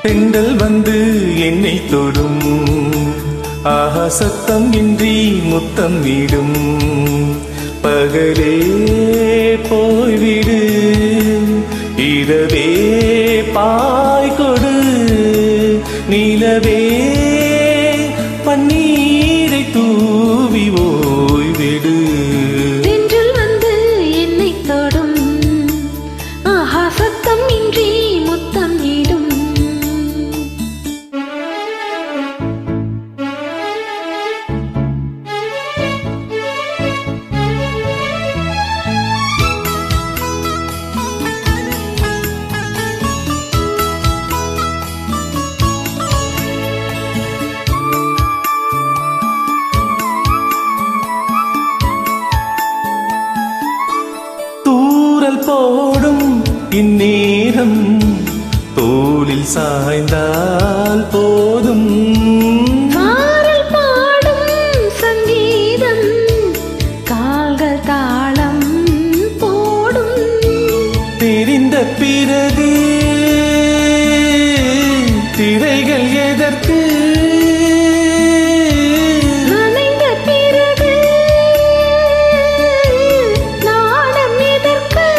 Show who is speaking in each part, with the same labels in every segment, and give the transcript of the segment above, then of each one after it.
Speaker 1: தெண்டல் வந்து என்னை தொடும் ஆஹா சத்தம் இன்றி முத்தம் விடும் பகலே போய்விடு இரவே பாய் கொடு நிலவே பன்னீரை தூவி ஓய்விடு
Speaker 2: தென்றல் வந்து என்னை தொடும் ஆஹா சத்தம் இன்றி முத்தம் இடும்
Speaker 1: தூரல் போடும் இந்நேரம் தோளில் சாய்ந்தால் போதும்
Speaker 2: மாறல் பாடும் சங்கீதம் கால்கள் தாளம் போடும்
Speaker 1: தெரிந்த பிறகு திரைகள் எதற்கு
Speaker 2: நனைந்த பிறகு நாணம் எதற்கு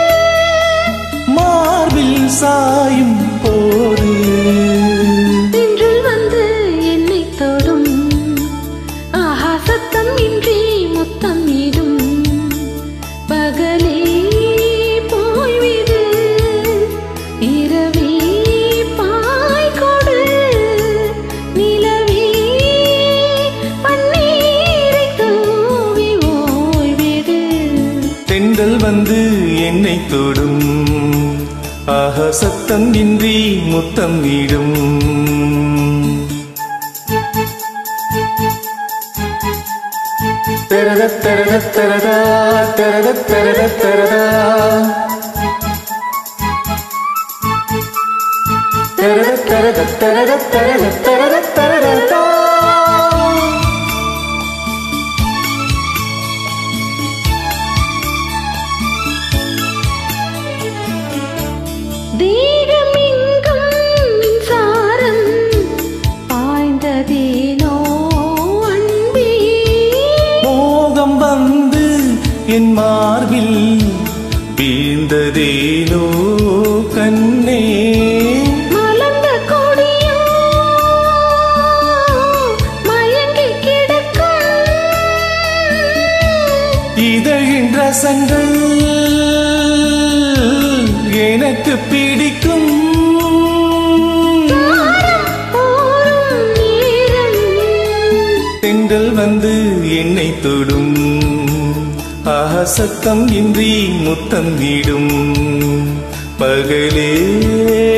Speaker 1: மார்பில் சாயும் போது
Speaker 2: தென்றல் வந்து என்னை தொடும் ஆஹா சத்தம் இன்றி முத்தம் இடும் பகலே போய்விடு இரவே பாய் கொடு நிலவே பன்னீரை தூவி ஓய்விடு
Speaker 1: தென்றல் வந்து என்னை தொடும் ஆஹா சத்தம் இன்றி முத்தம் விடும் தரத தரத தரதா தரத தரத தரதா தரத தரத தரத தரத தரத தரதா
Speaker 2: தேகமெங்கும் மின்சாரம் பாய்ந்ததேனோ அன்பே
Speaker 1: மோகம் வந்து என் மார்பில் வீழ்ந்ததேனோ கண்ணே
Speaker 2: மலர்ந்த கொடியோ மயங்கி கிடக்கும்
Speaker 1: இதழின் ரசங்கள் எனக்கு பிடிக்கும்
Speaker 2: தாரம் போரும் நேரம்
Speaker 1: தென்றல் வந்து என்னை தொடும் ஆஹா சத்தம் இன்றி முத்தம் விடும் பகலே